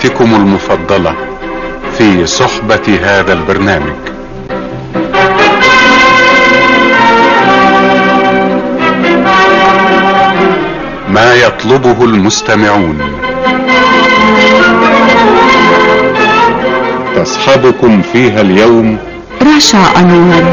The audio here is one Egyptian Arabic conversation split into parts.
فقراتكم المفضلة في صحبة هذا البرنامج ما يطلبه المستمعون تصحبكم فيها اليوم رشا أنور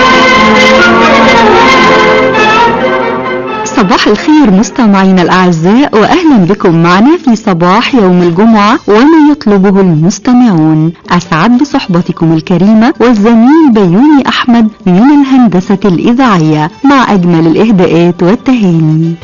صباح الخير مستمعينا الأعزاء وأهلا بكم معنا في صباح يوم الجمعة وما يطلبه المستمعون أسعد بصحبتكم الكريمة والزميل بيوني أحمد من الهندسة الإذاعية مع أجمل الإهداءات والتهاني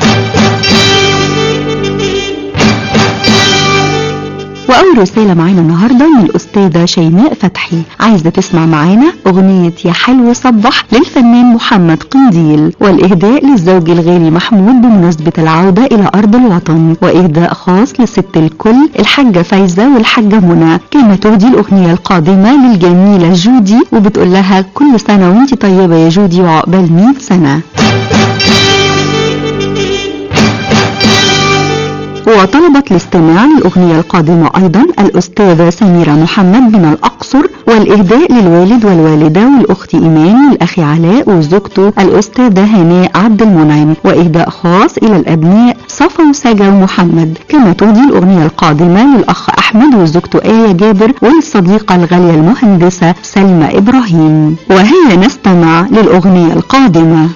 وأول رسالة معانا النهاردة من الأستاذة شيماء فتحي عايزة تسمع معانا أغنية يا حلو صبح للفنان محمد قنديل والإهداء للزوج الغالي محمود بمناسبة العودة إلى أرض الوطن وإهداء خاص لست الكل الحاجة فايزة والحاجة منى كما تهدي الأغنية القادمة للجميلة جودي وبتقول لها كل سنة وانت طيبة يا جودي وعقبال 100 سنة وطلبت الاستماع للأغنية القادمة أيضا الأستاذة سميرة محمد من الأقصر والإهداء للوالد والوالدة والأخت إيمان والأخ علاء وزوجته الأستاذة هناء عبد المنعم وإهداء خاص إلى الأبناء صفا وسجا ومحمد كما تهدي الأغنية القادمة للأخ أحمد وزوجته آية جابر والصديقة الغالية المهندسة سلمى إبراهيم وهيا نستمع للأغنية القادمة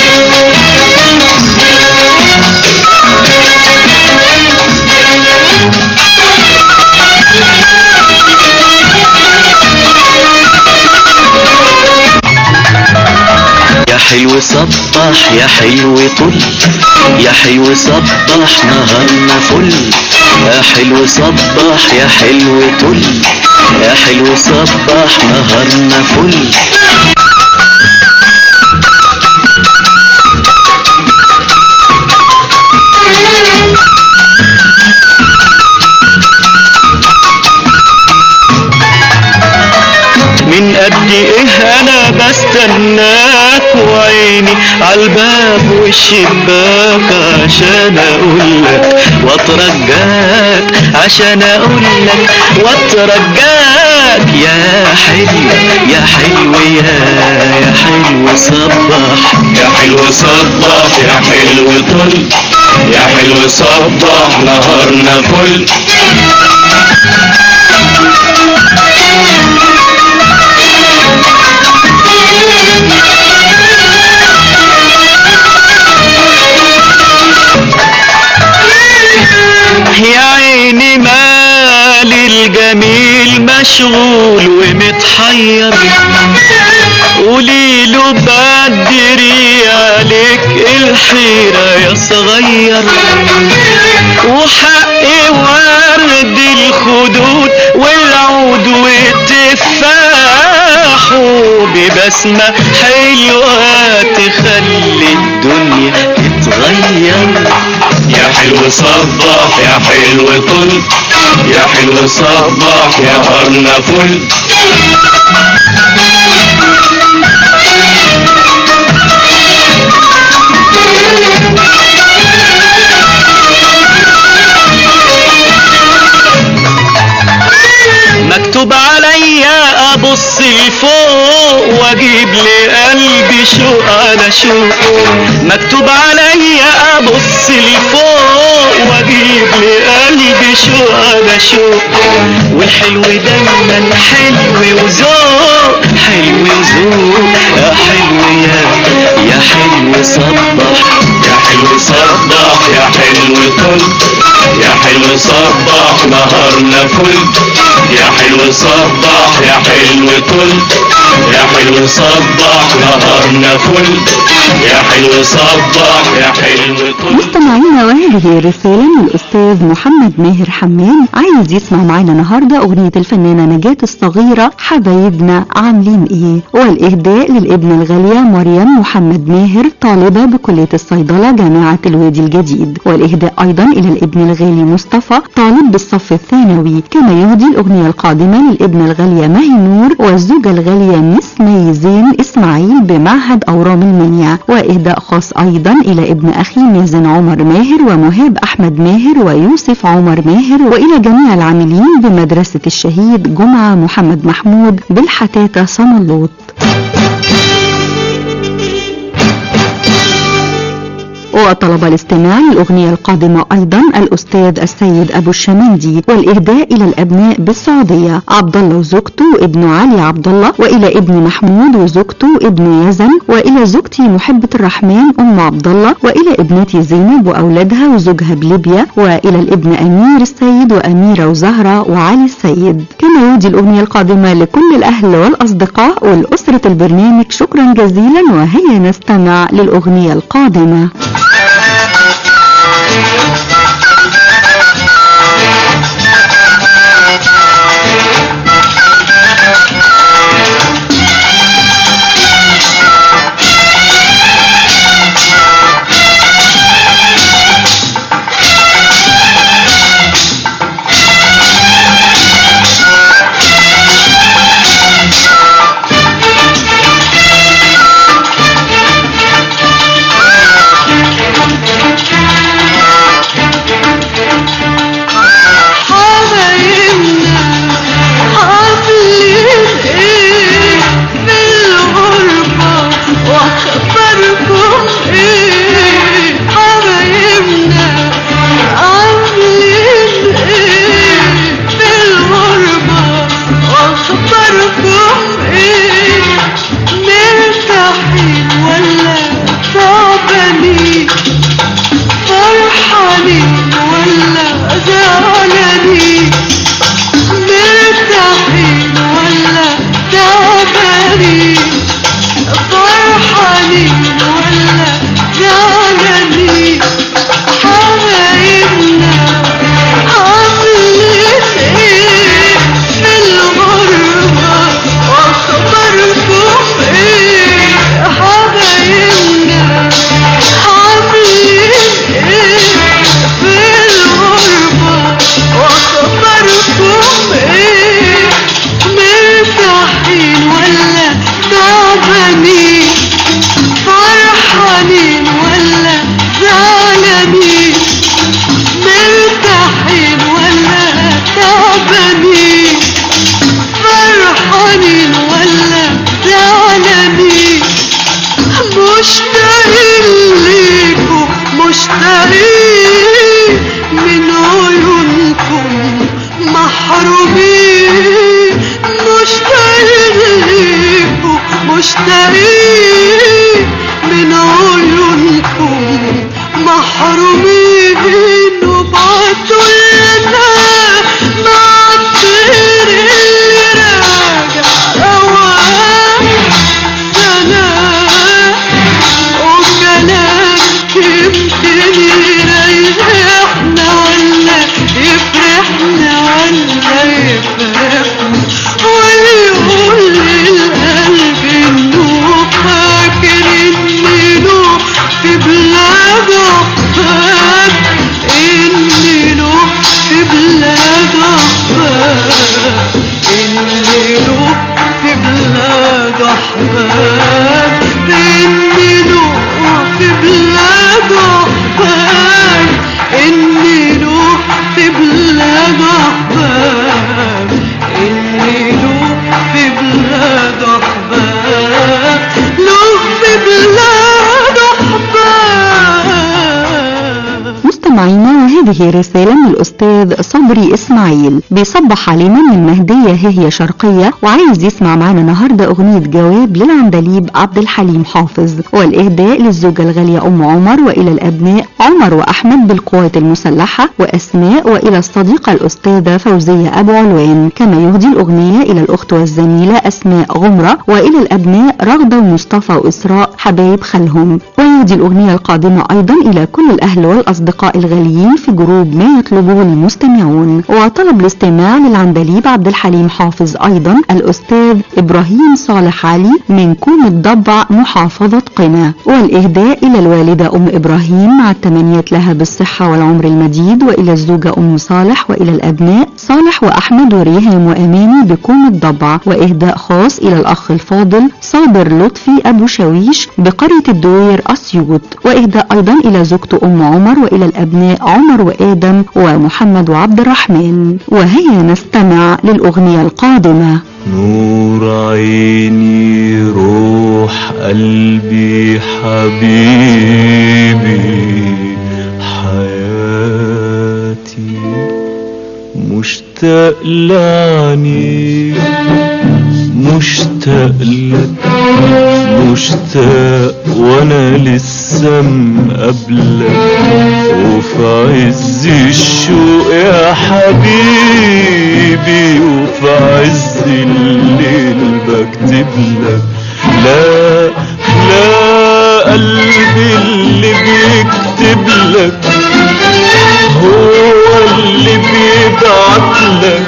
يا حلو صبح يا حلو طل يا حلو صبح نهارنا فل يا حلو صبح يا حلو طل يا حلو صبح نهارنا فل من قد ايه انا بستناك وعيني عالباب والشباك عشان اقولك واترجاك عشان اقولك واترجاك يا حلو يا حلو يا يا حلو صبح يا حلو صبح يا حلو طل يا حلو صبح نهارنا فل يا عيني مال الجميل مشغول ومتحير قولي له بدري عليك الحيرة يا صغير وحق ورد الخدود والعود والتفاح وببسمة حلوة تخلي الدنيا تتغير يا حلو صبح يا حلو طل يا حلو صبح يا هرنا فل مكتوب عليا ابص لفوق واجيب لقلبي شوق على شوق مكتوب عليا ابص لفوق واجيب لقلبي شوق على شوق والحلو دايما حلو وذوق حلو وذوق يا حلو يا يا حلو صبح يا حلو صبح يا حلو طل يا حلو صبح نهارنا فل يا حلو صبح يا حلو طل يا حلو صبح نهارنا فل يا حلو صبح يا حلو طل مستمعينا وهذه رسالة من الأستاذ محمد ماهر حمام عايز يسمع معانا النهاردة أغنية الفنانة نجاة الصغيرة حبايبنا عاملين إيه والإهداء للابن الغالية مريم محمد ماهر طالبة بكلية الصيدلة جامعة الوادي الجديد والإهداء أيضا إلى الابن الغالي مصطفى طالب بالصف الثانوي كما يهدي الأغنية القادمة للابن الغالية ماهي نور والزوجة الغالية مس مي زين إسماعيل بمعهد أورام المنيا وإهداء خاص أيضا إلى ابن أخي مازن عمر ماهر ومهاب أحمد ماهر ويوسف عمر ماهر وإلى جميع العاملين بمدرسة الشهيد جمعة محمد محمود بالحتاتة صملوط وطلب الاستماع للأغنية القادمة أيضا الأستاذ السيد أبو الشمندي والإهداء إلى الأبناء بالسعودية عبد الله وزوجته ابن علي عبد الله وإلى ابن محمود وزوجته ابن يزن وإلى زوجتي محبة الرحمن أم عبد الله وإلى ابنتي زينب وأولادها وزوجها بليبيا وإلى الابن أمير السيد وأميرة وزهرة وعلي السيد كما يودي الأغنية القادمة لكل الأهل والأصدقاء والأسرة البرنامج شكرا جزيلا وهيا نستمع للأغنية القادمة حبايبنا عاملين ايه في الغربة واخباركم ايه حبايبنا عاملين ايه في الغربة واخباركم ايه مرتاحين ولا تعبانين فرحانين ولا زعلانين مرتاحين ولا تعبانين فرحانين ولا زعلانين حبايبنا عاملين ايه في الغربة واخباركم ايه حبايبنا عاملين ايه في الغربة واخباركم ايه مرتاحين ولا تعبانين فرحانين ولا زعلانين مرتاحين ولا تعبانين فرحانين ولا زعلانين مشتاقين ليكم مشتاقين من عيونكم محرومين مشتاقين ليكم مشتاقين من عيونكم محرومين وبعتوا لنا مع الطير اللي راجع روان سلام وكلام يمكن يريحنا ولا يفرحنا ولا يفرحنا ويقول للقلب انه فاكر انه في بلاد احباب انه في بلاد احباب انه في بلاد احباب انه في بلاد احباب انه في بلاد احباب انه في بلاد احباب له في بلاد احباب مستمعينا وهذه رسالة من الأستاذ صبري إسماعيل بيصبح علينا من مهدية هي شرقية وعايز يسمع معنا النهاردة أغنية جواب للعندليب عبد الحليم حافظ والإهداء للزوجة الغالية أم عمر وإلى الأبناء عمر وأحمد بالقوات المسلحة وأسماء وإلى الصديقة الأستاذة فوزية أبو علوان كما يهدي الأغنية إلى الأخت والزميلة أسماء غمرة وإلى الأبناء رغدة ومصطفى وإسراء حبايب خالهم ويهدي الأغنية القادمة أيضا إلى كل الأهل والأصدقاء الغاليين في الغروب ما يطلبه المستمعون وطلب الاستماع للعندليب عبد الحليم حافظ أيضا الأستاذ إبراهيم صالح علي من كوم الضبع محافظة قنا والإهداء إلى الوالدة أم إبراهيم مع التمنيات لها بالصحة والعمر المديد وإلى الزوجة أم صالح وإلى الأبناء صالح وأحمد وريهام وأماني بكوم الضبع وإهداء خاص إلى الأخ الفاضل صابر لطفي أبو شويش بقرية الدوير أسيوط وإهداء أيضا إلى زوجته أم عمر وإلى الأبناء عمر وآدم ومحمد وعبد الرحمن وهيا نستمع للأغنية القادمة نور عيني روح قلبي حبيبي حياتي مشتاق لعني مشتاق لك مشتاق وانا لسه مقابلك وفي عز الشوق يا حبيبي وفي عز الليل بكتب لك لا لا قلبي اللي بيكتب لك هو اللي بيبعت لك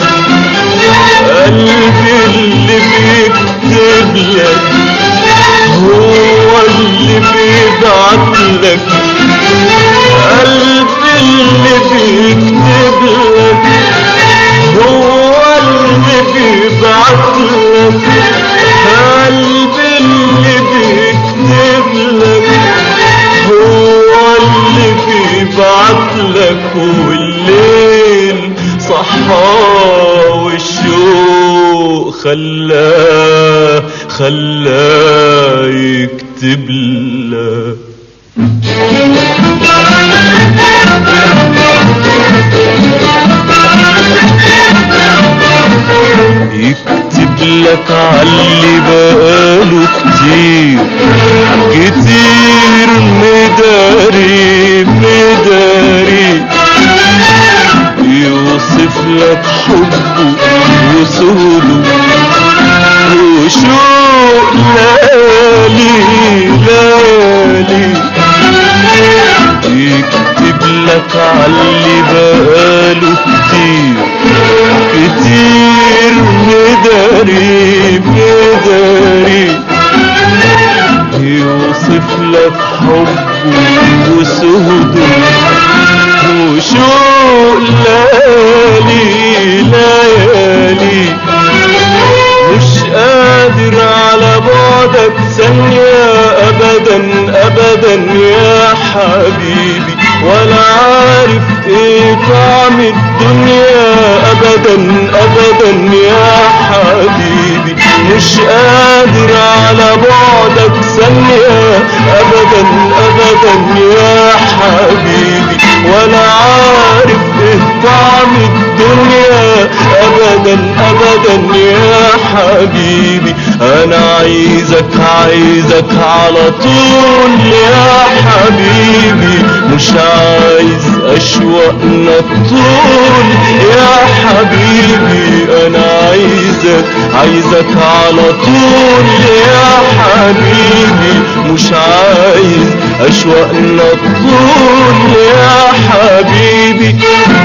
قلبي اللي بيكتب لك هو اللي بيبعت لك قلبي اللي بيكتب لك هو اللي بيبعت لك قلبي اللي بيكتب لك هو اللي بيبعت لك والليل صحى والشوق خلاه خلاه يكتب لك يكتب لك عاللي بقاله كتير كتير مداري مداري يوصف لك حبه وسوده وشوق ليالي ليالي يكتب لك عاللي بقاله كتير كتير مداري مداري يوصف لك حبه وسهده وشوق ليالي ليالي مش قادر على بعدك ثانية أبدا أبدا يا حبيبي ولا عارف ايه طعم الدنيا أبدا أبدا يا حبيبي مش قادر على بعدك ثانية أبدا أبدا يا حبيبي ولا عارف ايه طعم الدنيا أبدا أبدا يا حبيبي أنا عايزك عايزك على طول يا حبيبي مش عايز أشواقنا طول يا حبيبي أنا عايزك عايزك على طول يا حبيبي مش عايز أشواقنا طول يا حبيبي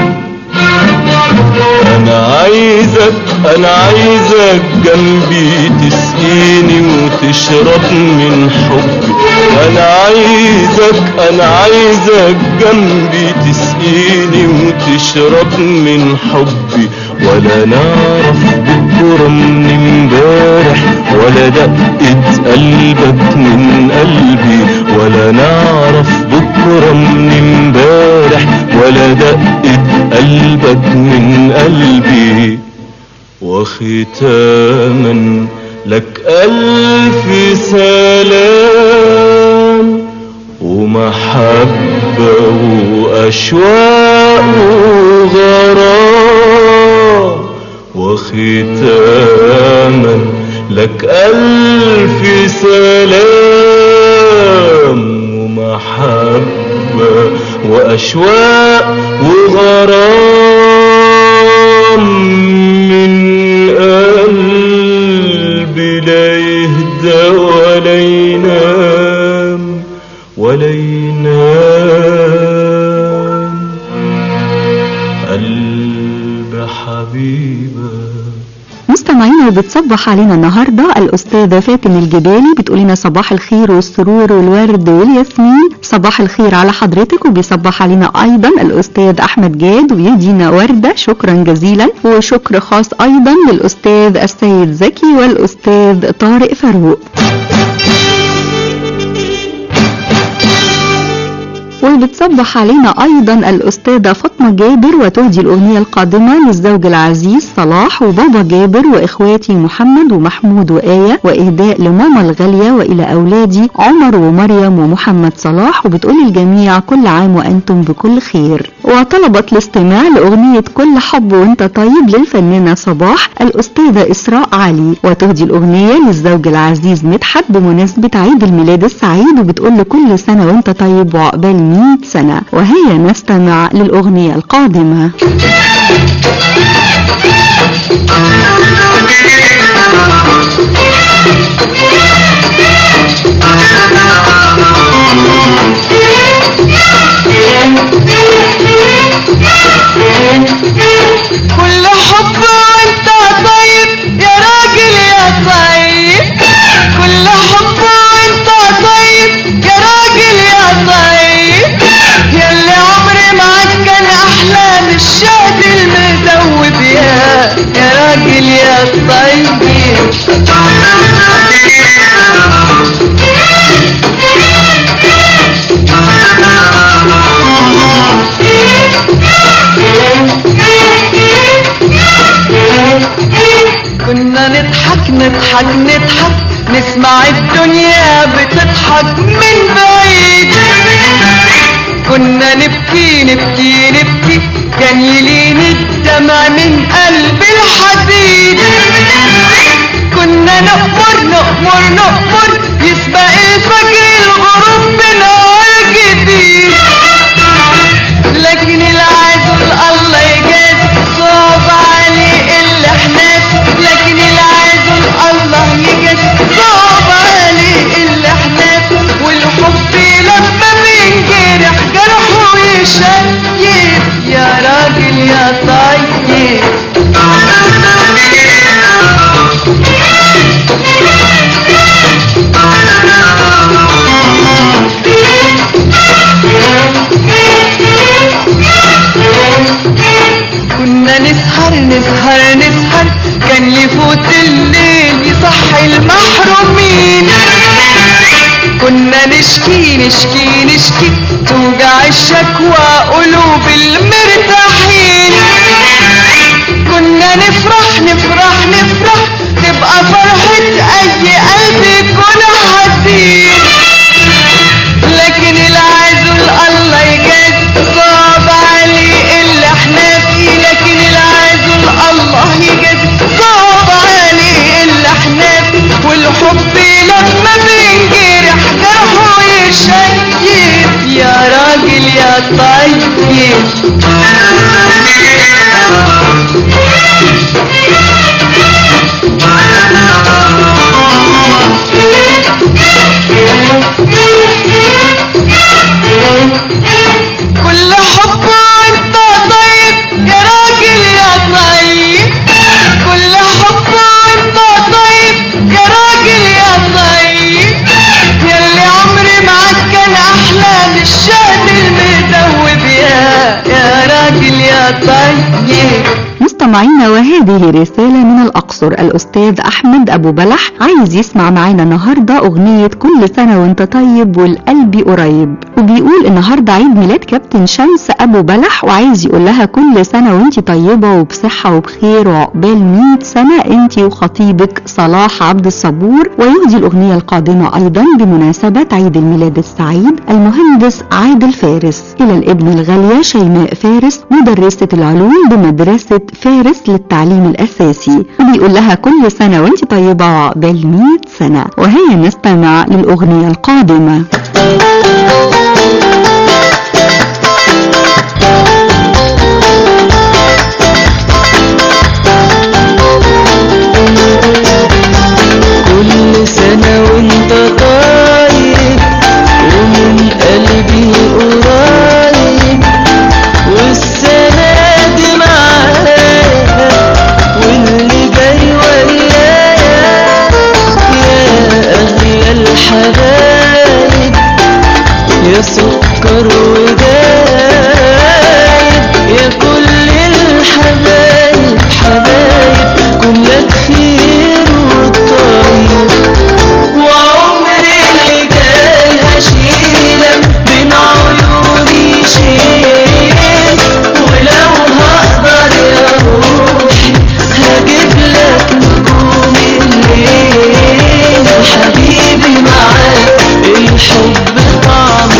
انا عايزك انا عايزك جنبي تسقيني وتشرب من حبي انا عايزك انا عايزك جنبي تسقيني وتشرب من حبي ولا نعرف بكرة من امبارح ولا دقة قلبك من قلبي ولا نعرف بكرة من امبارح ولا دقة قلبك من قلبي وختاما لك ألف سلام ومحبة وأشواق وغرام وختاما لك ألف سلام ومحبة وأشواق وغرام من قلبي لا يهدى ولا ينام ولا ينام مستمعينا وبتصبح علينا النهارده الاستاذه فاتن الجبالي بتقول لنا صباح الخير والسرور والورد والياسمين صباح الخير على حضرتك وبيصبح علينا ايضا الاستاذ احمد جاد ويدينا ورده شكرا جزيلا وشكر خاص ايضا للاستاذ السيد زكي والاستاذ طارق فاروق وبتصبح علينا ايضا الاستاذه فاطمه جابر وتهدي الاغنيه القادمه للزوج العزيز صلاح وبابا جابر واخواتي محمد ومحمود وايه واهداء لماما الغاليه والى اولادي عمر ومريم ومحمد صلاح وبتقول الجميع كل عام وانتم بكل خير وطلبت الاستماع لاغنيه كل حب وانت طيب للفنانه صباح الاستاذه اسراء علي وتهدي الاغنيه للزوج العزيز مدحت بمناسبه عيد الميلاد السعيد وبتقول له كل سنه وانت طيب وعقبال 100 سنة وهيا نستمع للأغنية القادمة كل حب وانت طيب يا راجل يا طيب كل حب وانت طيب يا راجل يا طيب ياللي عمري معاك كان احلى من الشهد المدوب يا يا راجل يا طيب كنا نضحك نضحك نضحك نسمع الدنيا بتضحك من بعيد كنا نبكي نبكي نبكي كان يلين الدمع من قلب الحديد كنا نأمر نأمر نأمر يسبق الفجر الغروب بنهار جديد لكن العزل الله يجاز صعب عليه اللي احنا لكن العزل الله يجاز صعب عليه اللي احنا والحب لما بينجرح جرحه يشيب يا راجل يا طيب كنا نسهر نسهر نسهر كان يفوت الليل يصحي المحرومين كنا نشكي نشكي نشكي توجع الشكوى قلوب المرتاحين كنا نفرح نفرح نفرح تبقى فرحة أي قلب يكون حزين لكن العزل الله يجاز صعب عليه اللي احنا فيه لكن العزل الله يجاز صعب عليه اللي احنا فيه والحب لما بينجرح جرحه يشيب يا راجل يا طيب كل حب وانت طيب يا راجل يا طيب كل حب وانت طيب يا راجل يا طيب ياللي عمري معاك كان احلى من الشهد المدوب يا يا راجل يا طيب مستمعينا وهذه رسالة من الأقصر الأستاذ أحمد أبو بلح عايز يسمع معانا النهاردة أغنية كل سنة وانت طيب والقلب قريب وبيقول النهاردة عيد ميلاد كابتن شمس أبو بلح وعايز يقول لها كل سنة وانت طيبة وبصحة وبخير وعقبال 100 سنة انت وخطيبك صلاح عبد الصبور ويهدي الأغنية القادمة أيضا بمناسبة عيد الميلاد السعيد المهندس عادل فارس إلى الابن الغالية شيماء فارس مدرسة العلوم بمدرسة فارس للتعليم الأساسي وبيقول لها كل سنة وانت طيبة وعقبال 100 سنة وهي نستمع للأغنية القادمة كل سنة وانت طيب ومن قلبي قريب والسنة دي معايا واللي جاي وياك سكر ودايب يا كل الحبايب حبايب كلك خير وطيب وعمري اللي جاي هشيلك بين عيوني شيل ولو هقدر يا روحي هجيب لك نجوم الليل حبيبي معاك الحب طعمه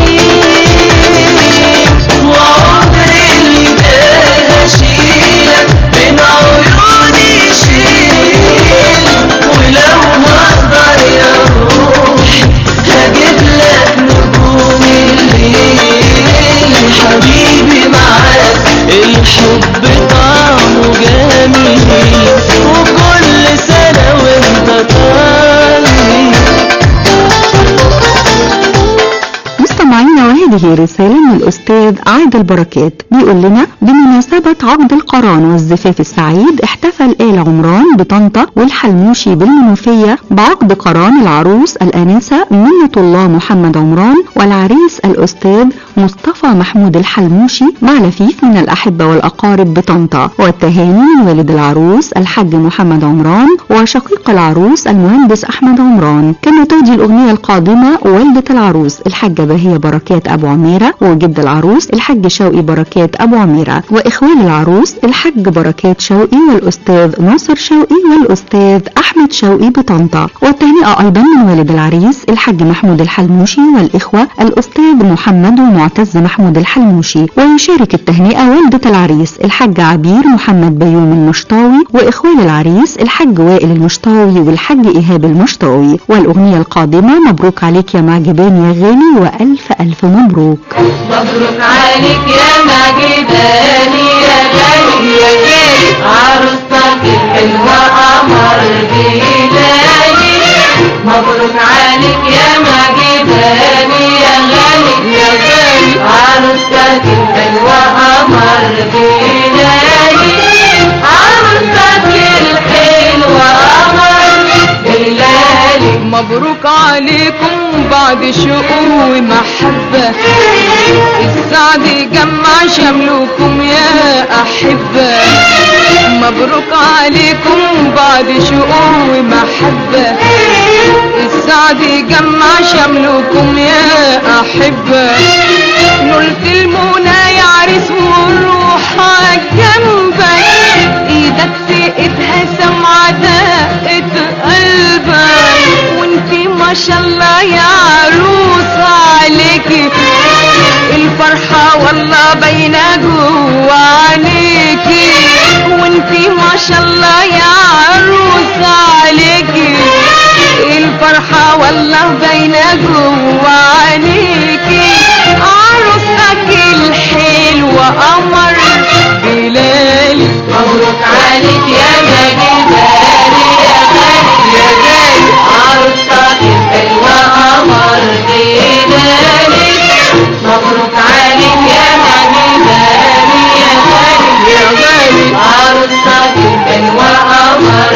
جميل وعمري اللي جاي هشيلك بين عيوني شيل ولو هقدر يا روحي هجيب لك نجوم الليل حبيبي معاك الحب طعمه جميل وكل سنة وانت طالب مستمعينا وهذه رسالة من الأستاذ عادل بركات بيقول لنا بمناسبة عقد القران والزفاف السعيد احتفل آل عمران بطنطا والحلموشي بالمنوفية بعقد قران العروس الآنسة منة الله محمد عمران والعريس الأستاذ مصطفى محمود الحلموشي مع لفيف من الأحبة والأقارب بطنطا والتهاني من والد العروس الحاج محمد عمران وشقيق العروس المهندس أحمد عمران كما تهدي الأغنية القادمة والدة العروس الحاجة بهية بركات أبو عميرة وجد العروس الحاج شوقي بركات أبو عميرة وإخوان العروس الحاج بركات شوقي والأستاذ ناصر شوقي والأستاذ أحمد شوقي بطنطا والتهنئة أيضا من والد العريس الحاج محمود الحلموشي والإخوة الأستاذ محمد ومعتز محمود الحلموشي ويشارك التهنئة والدة العريس الحاج عبير محمد بيوم المشطاوي وإخوان العريس الحاج وائل المشطاوي والحاج إيهاب المشطاوي والأغنية القادمة مبروك عليك يا معجبان يا غالي وألف ألف مبروك مبروك عليك يا مجداني يا غالي يا غالي عروستك الحلوة قمر بلالي مبروك عليك يا مجداني يا غالي يا غالي عروستك الحلوة قمر بلالي عروستك الحلوة قمر بلالي مبروك عليكم بعد شوق ومحبة السعد يجمع شملكم يا أحبة مبروك عليكم بعد شوق ومحبة السعد يجمع شملكم يا أحبة نلت المنى يا عريس والروح جنبك ايدك في ايدها سمعة دقة قلبك وانتي ما شاء الله يا عروس عليكي الفرحة والله باينة جوا عينيكي وانتي ما شاء الله يا عروس عليكي الفرحة والله باينة جوا عينيكي عروستك الحلوة قمر بلالي مبروك عليك يا مجدالي يا غالي يا غالي عروستك الحلوة قمر بلالي مبروك عليك يا مجدالي يا غالي يا غالي عروستك الحلوة قمر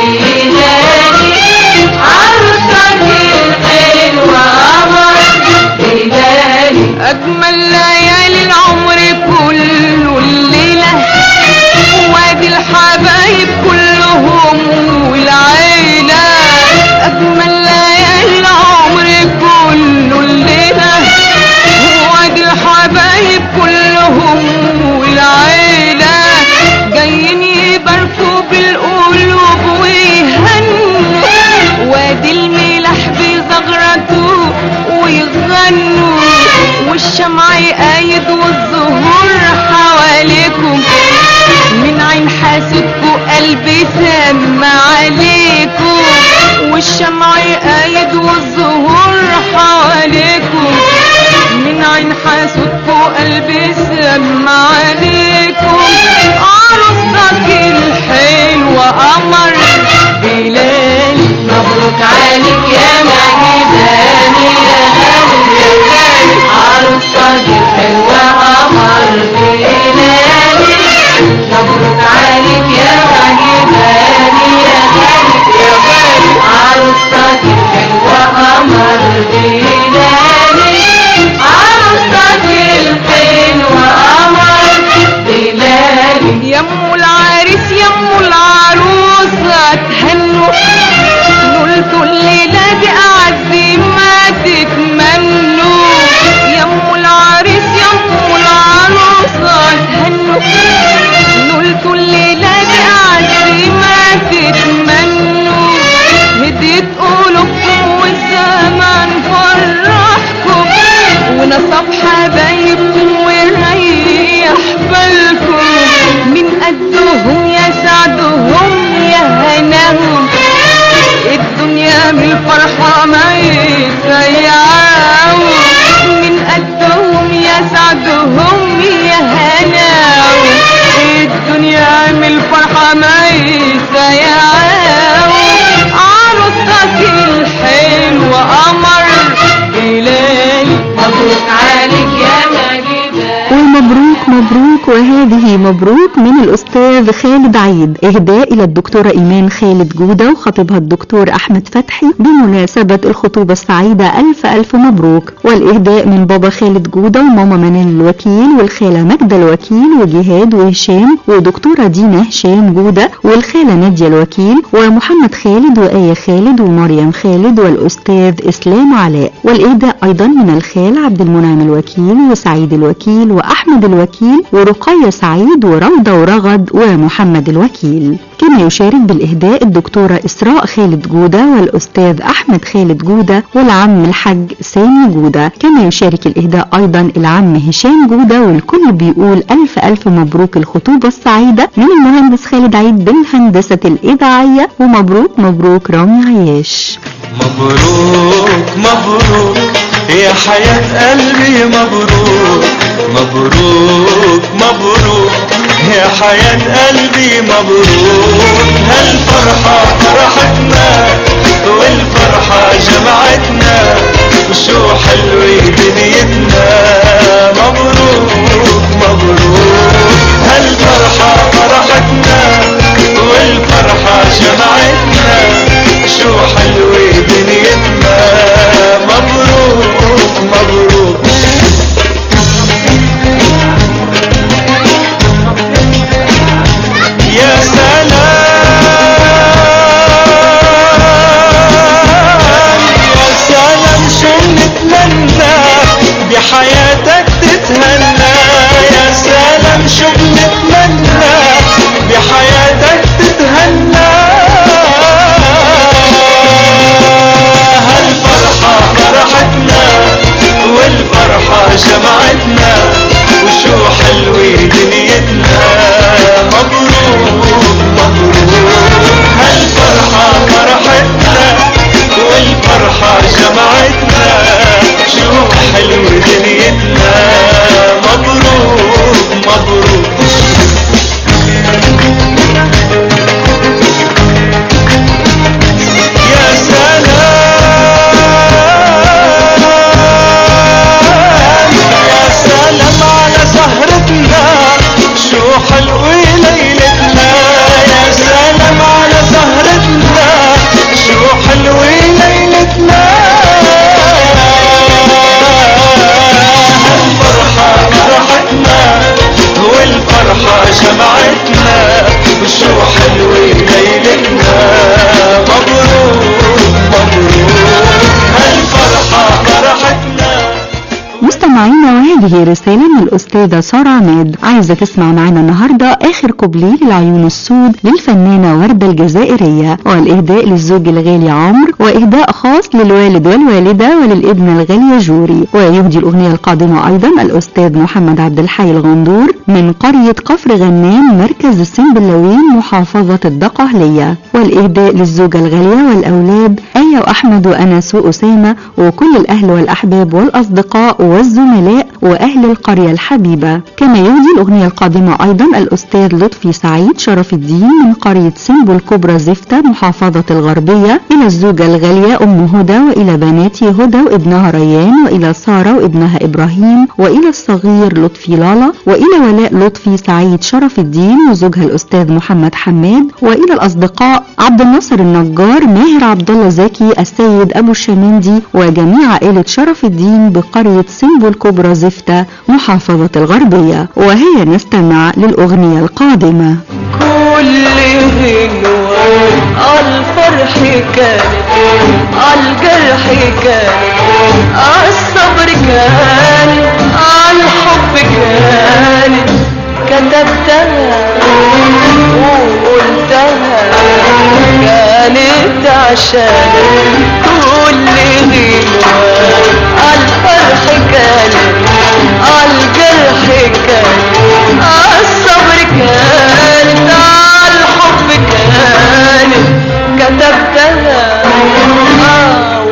بلالي عروستك الحلوة قمر بلالي أجمل ليالي العمر كله الليلة وادي الحبايب كلهم والعيلة أجمل ليالي العمر كله الليلة وادي الحبايب كلهم والعيلة جايين يباركوا بالقلوب ويهنوا وادي الملاح بيزغرطوا ويغنوا والشمع يقايد والزهور حواليكم من عين حاسدكوا قلبي سام عليكم والشمع يقايد والزهور حواليكم من عين حاسدكوا قلبي سام عليكم عروستك الحلوة قمر بلالي مبروك عليك يا مجداني يا غالي يا غالي عروستك الحلوة قمر بلالي مبروك عليك يا مجداني يا غالي يا غالي عروستك الحلوة قمر بلالي الفرحة ما يسيعوا من قدهم يسعدهم يا هناو الدنيا من الفرحة ما يسيعوا عروستك الحلوة قمر هلالي مبروك عليك يا مجيدة ومبروك مبروك وهذه مبروك من الأستاذ خالد عيد إهداء إلى الدكتورة إيمان خالد جودة وخطيبها الدكتور أحمد فتحي بمناسبة الخطوبة السعيدة ألف ألف مبروك والإهداء من بابا خالد جودة وماما منال الوكيل والخالة ماجدة الوكيل وجهاد وهشام ودكتورة دينا هشام جودة والخالة نادية الوكيل ومحمد خالد وآية خالد ومريم خالد والأستاذ إسلام علاء والإهداء أيضا من الخال عبد المنعم الوكيل وسعيد الوكيل وأحمد الوكيل ورقية سعيد وروضة ورغد ومحمد الوكيل كما يشارك بالإهداء الدكتورة إسراء خالد جودة والأستاذ أحمد خالد جودة والعم الحاج سامي جودة كما يشارك الإهداء أيضا العم هشام جودة والكل بيقول ألف ألف مبروك الخطوبة السعيدة من المهندس خالد عيد بالهندسة الإذاعية ومبروك مبروك رامي عياش مبروك مبروك يا حياة قلبي مبروك مبروك مبروك يا حياة قلبي مبروك هالفرحة فرحتنا والفرحة جمعتنا وشو حلوة دنيتنا مبروك مبروك هالفرحة فرحتنا والفرحة جمعتنا شو حلوة دنيتنا مبروك مبروك يا سلام يا سلام شو نتمنى بحياتك تتهنى يا سلام شو بنتمنى بحياتك تتهنى هالفرحة فرحتنا والفرحة جمعتنا وشو حلوة دنيتنا مبروك مبروك هالفرحة فرحتنا والفرحة جمعتنا شو حلوة دنيتنا مبروك مبروك يا سلام يا سلام على سهرتنا شو حلوة ليلتنا يا سلام على سهرتنا شو حلوة ليلتنا الفرحة فرحتنا والفرحة جمعتنا وشو حلوة ليلتنا مبروك مبروك هالفرحة فرحتنا مستمعينا وهذه رسالة من الأستاذة سارة عماد عايزة تسمع معنا النهاردة آخر كوبليه للعيون السود للفنانة وردة الجزائرية والإهداء للزوج الغالي عمرو وإهداء خاص للوالد والوالدة وللابنة الغالية جوري ويهدي الأغنية القادمة أيضا الأستاذ محمد عبد الحي الغندور من قرية كفر غنام مركز السنبلاوين محافظة الدقهلية والإهداء للزوجة الغالية والأولاد آية وأحمد وأنس وأسامة وكل الأهل والأحباب والأصدقاء والزملاء وأهل القرية الحبيبة كما يهدي الأغنية القادمة أيضا الأستاذ لطفي سعيد شرف الدين من قرية سمبو الكبرى زفتة محافظة الغربية إلى الزوجة الغالية أم هدى وإلى بناتي هدى وابنها ريان وإلى سارة وابنها إبراهيم وإلى الصغير لطفي لالا وإلى ولاء لطفي سعيد شرف الدين وزوجها الأستاذ محمد حماد وإلى الأصدقاء عبد الناصر النجار ماهر عبد الله زكي السيد أبو الشمندي وجميع عائلة شرف الدين بقرية سمبو الكبرى زفتة محافظة الغربية وهي نستمع للأغنية القادمة كل غنوة الفرح كانت الجرح كان الصبر كان الحب كان كتبتها وقلتها كانت عشان كل غنوة الفرح كان الجرح كان الصبر كان الحب كان كتبتها آه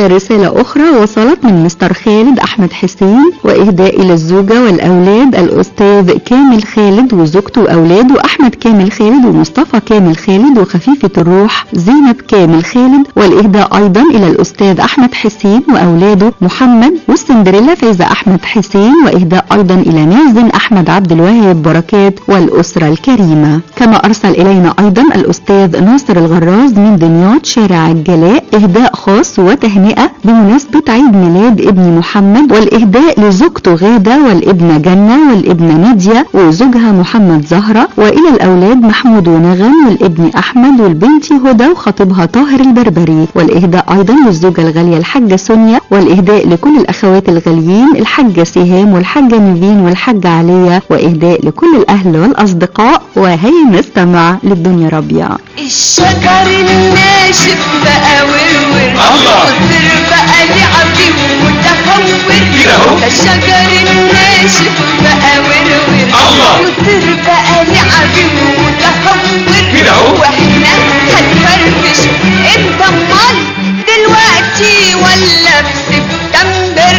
ورسالة أخرى وصلت من مستر خالد أحمد حسين وإهداء إلى الزوجة والأولاد الأستاذ كامل خالد وزوجته وأولاده أحمد كامل خالد ومصطفى كامل خالد وخفيفة الروح زينب كامل خالد والإهداء أيضا إلى الأستاذ أحمد حسين وأولاده محمد والسندريلا فايزة أحمد حسين وإهداء أيضا إلى مازن أحمد عبد الوهاب بركات والأسرة الكريمة كما أرسل إلينا أيضا الأستاذ ناصر الغراز من دمياط شارع الجلاء إهداء خاص وتهنئة بمناسبة عيد ميلاد ابن محمد والإهداء لزوجته غادة والابنة جنة والابنة نادية وزوجها محمد زهرة وإلى الأولاد محمود ونغم والابن أحمد والبنت هدى وخطيبها طاهر البربري والإهداء أيضا للزوجة الغالية الحاجة سونيا والإهداء لكل الأخوات الغاليين الحاجة سهام والحاجة نيفين والحاجة علية وإهداء لكل الأهل والأصدقاء وهيا نستمع للدنيا ربيع الشجر الناشف بقى ورور الله. والطير بقى لعبي ومتهور كده اهو. ده الشجر الناشف بقى ورور الله. والطير بقى لعبي ومتهور كده اهو. واحنا هنفرفش انت امال دلوقتي ولا في سبتمبر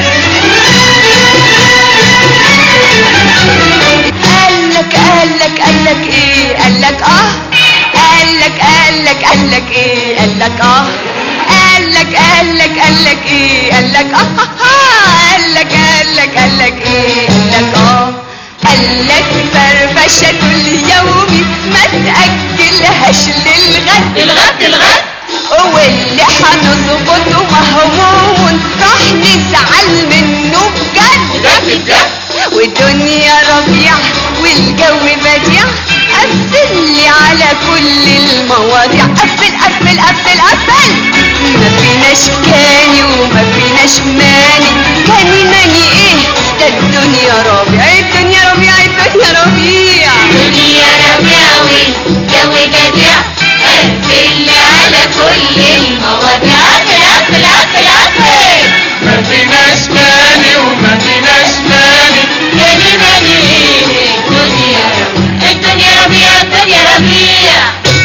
قالك قالك قالك ايه قالك اه قالك قالك قالك ايه قالك اه قالك قالك قالك ايه قالك اه قالك قالك قالك ايه قالك اه قالك فرفشة اليوم ما تأجلهاش للغد الغد الغد واللي هنظبطه مهموم راح نزعل منه بجد بجد بجد والدنيا ربيع والجو بديع قفل لي على كل المواضيع قفل قفل قفل قفل ما فيناش كاني وما فيناش ماني كاني ماني ايه ده الدنيا ربيع الدنيا ربيع الدنيا ربيع دنيا ربيعوي جو بديع قفل على كل المواضيع قفل قفل قفل قفل ما فيناش ماني وما فيناش ماني ماني ماني ايه الدنيا ربيع الدنيا ربيع الدنيا ربيع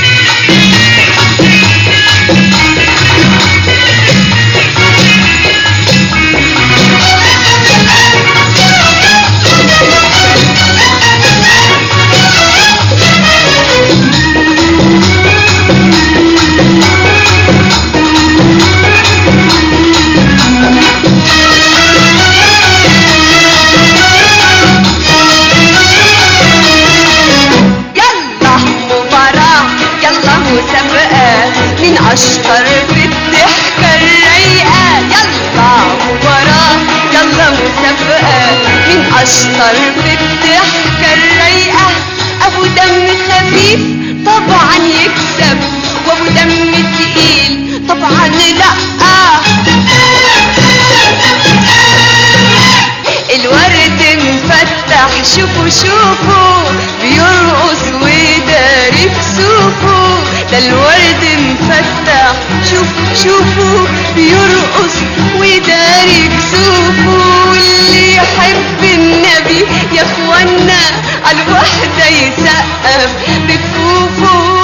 يلا مباراة يلا مسابقة مين أشطر في الضحكة الرايقة يلا مباراة يلا مسابقة مين أشطر في الضحكة الرايقة أبو دم خفيف طبعا يكسب وأبو دم تقيل طبعا لأ الورد مفتح شوفوا شوفوا بيرقص وداري بسوفه ده الورد مفتح شوفوا شوفوا بيرقص وداري بسوفه واللي يحب النبي يا اخوانا على الوحدة يسقف بكفوفه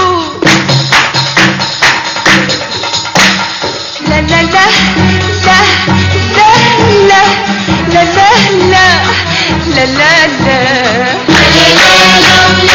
لا لا لا لا لا لا لا لا لا لا لا لا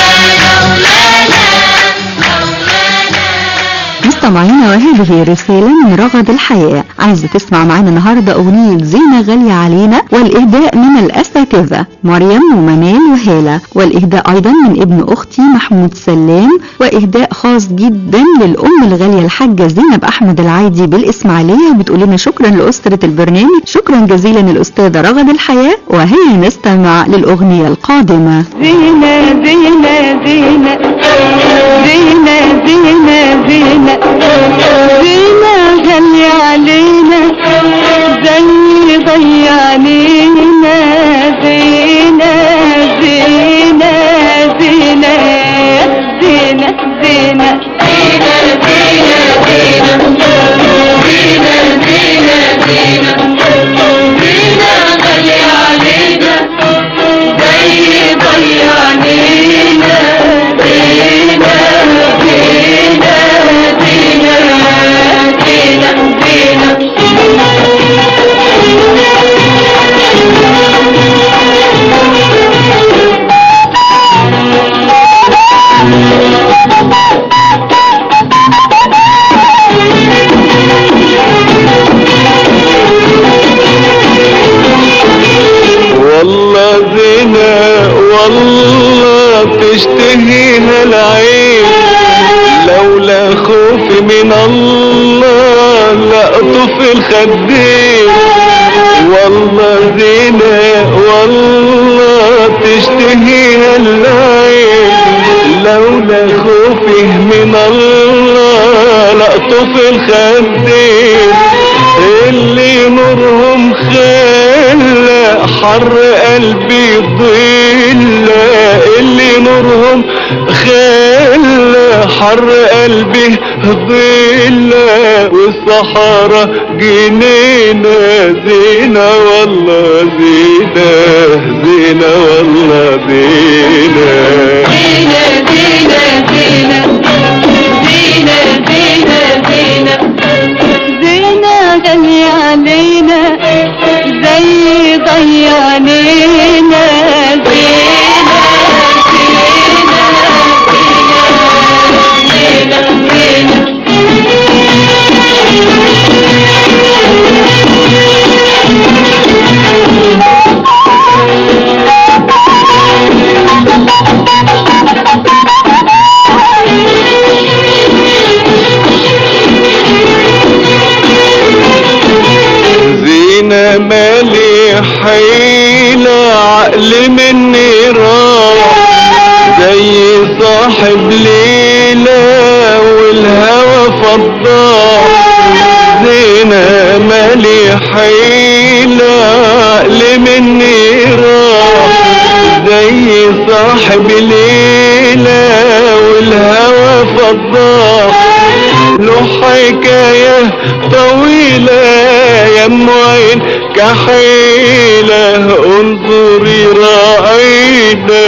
مستمعينا وهذه رسالة من رغد الحياة عايزة تسمع معانا النهاردة أغنية زينة غالية علينا والإهداء من الأساتذة مريم ومنال وهالة والإهداء أيضا من ابن أختي محمود سلام وإهداء خاص جدا للأم الغالية الحاجة زينب أحمد العايدي بالإسماعيلية وبتقول لنا شكرا لأسرة البرنامج شكرا جزيلا للأستاذة رغد الحياة وهيا نستمع للأغنية القادمة زينة زينة زينة زينة زينة زينة زينة غالية علينا زي ضيعنينا زينة زينة زينة زينة زينة زينة من الله لقطه في الخدين والله زينة والله تشتهيها العين لولا خوفه من الله لقطه في الخدين اللي نورهم خلى حر قلبي ضل اللي نورهم خلى حر قلبي ضل والصحراء جنينة زينة والله زينة زينة والله زينة زينة زينة زينة زينة زينة زينة زينة غالية علينا زي ضيانينا زينة زينة زينة زينة زينة مالي حيلة عقل مني راح زي صاحب ليلة والهوى فضاح زينة مالي حيلة عقل مني راح زي صاحب ليلة والهوى فضاح له حكاية طويلة يا معين كحيلة انظري راعينا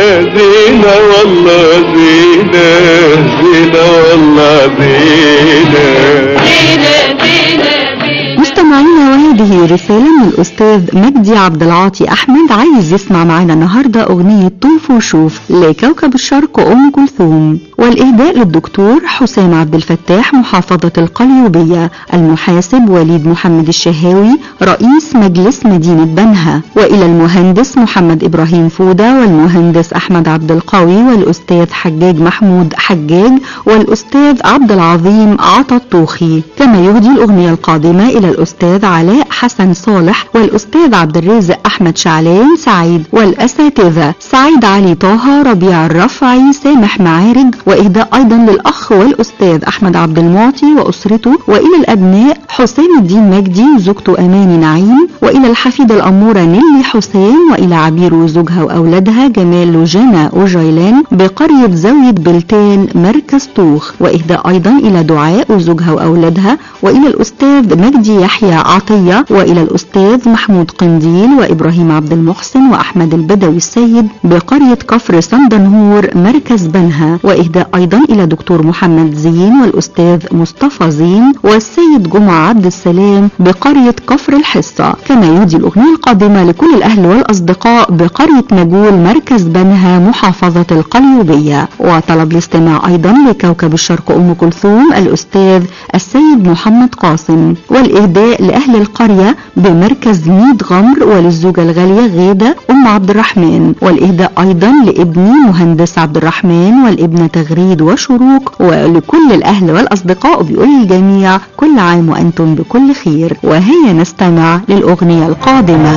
زينة والله زينة زينة والله زينة زينة زينة زينة مستمعينا وهذه رسالة من الأستاذ مجدي عبد العاطي أحمد عايز يسمع معنا النهاردة أغنية طوف وشوف لكوكب الشرق أم كلثوم والإهداء للدكتور حسام عبد الفتاح محافظة القليوبية المحاسب وليد محمد الشهاوي رئيس مجلس مدينة بنها وإلى المهندس محمد إبراهيم فودة والمهندس أحمد عبد القوي والأستاذ حجاج محمود حجاج والأستاذ عبد العظيم عطا الطوخي كما يهدي الأغنية القادمة إلى الأستاذ علاء حسن صالح والأستاذ عبد الرازق أحمد شعلان سعيد والأساتذة سعيد علي طه ربيع الرفعي سامح معارج وإهداء أيضا للأخ والأستاذ أحمد عبد المعطي وأسرته وإلى الأبناء حسام الدين مجدي وزوجته أماني نعيم وإلى الحفيدة الأمورة نيلي حسام وإلى عبير وزوجها وأولادها جمال وجانا وجيلان بقرية زاوية بلتان مركز طوخ وإهداء أيضا إلى دعاء وزوجها وأولادها وإلى الأستاذ مجدي يحيى عطية وإلى الأستاذ محمود قنديل وإبراهيم عبد المحسن وأحمد البدوي السيد بقرية كفر صندنهور مركز بنها وإهداء أيضا إلى دكتور محمد زين والأستاذ مصطفى زين والسيد جمعة عبد السلام بقرية كفر الحصة كما يهدي الأغنية القادمة لكل الأهل والأصدقاء بقرية نجول مركز بنها محافظة القليوبية وطلب الاستماع أيضا لكوكب الشرق أم كلثوم الأستاذ السيد محمد قاسم والإهداء لأهل القرية بمركز ميد غمر وللزوجة الغالية غيدة أم عبد الرحمن والإهداء أيضا لابني مهندس عبد الرحمن والابنة تغريد وشروق ولكل الأهل والأصدقاء بيقول الجميع كل عام وأنتم بكل خير وهيا نستمع للأغنية القادمة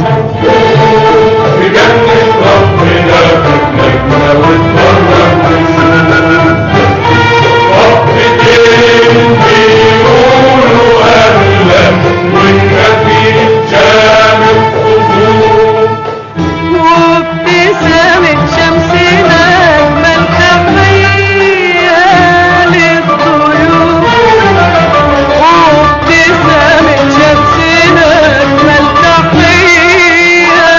بجنة ربنا نجمة وتفرح ربتين بيقولوا أهلا والنبي جاب القبور وابتسامة شمسنا أجمل تحية للطيور وابتسامة شمسنا أجمل تحية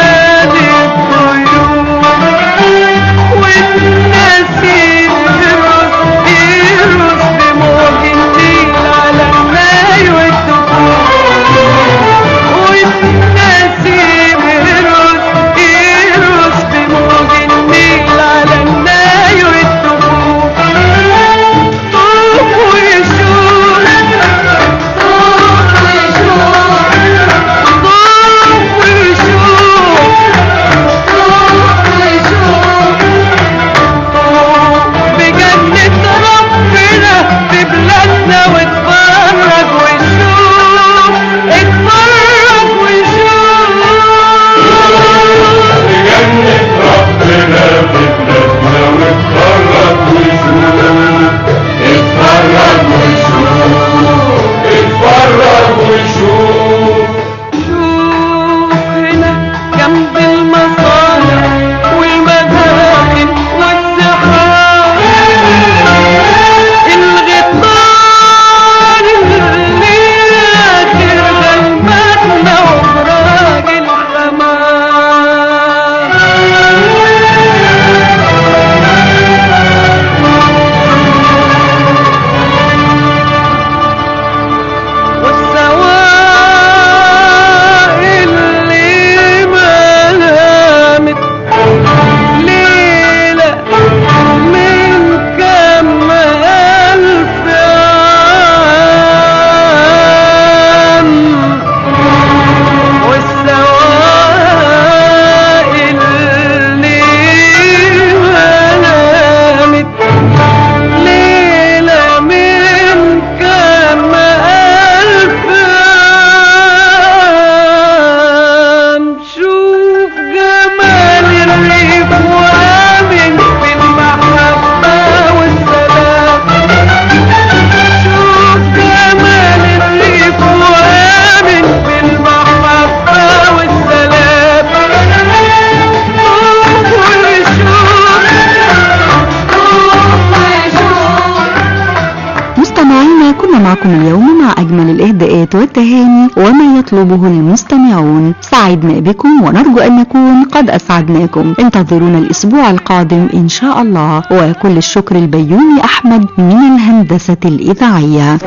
معكم اليوم مع أجمل الإهداءات والتهاني وما يطلبه المستمعون سعدنا بكم ونرجو أن نكون قد أسعدناكم انتظرونا الأسبوع القادم إن شاء الله وكل الشكر البيومي أحمد من الهندسة الإذاعية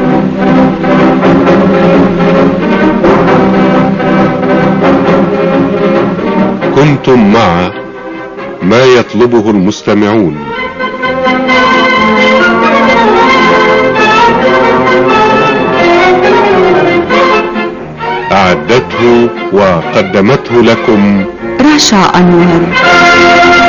كنتم مع ما يطلبه المستمعون أعدته وقدمته لكم رشا أنور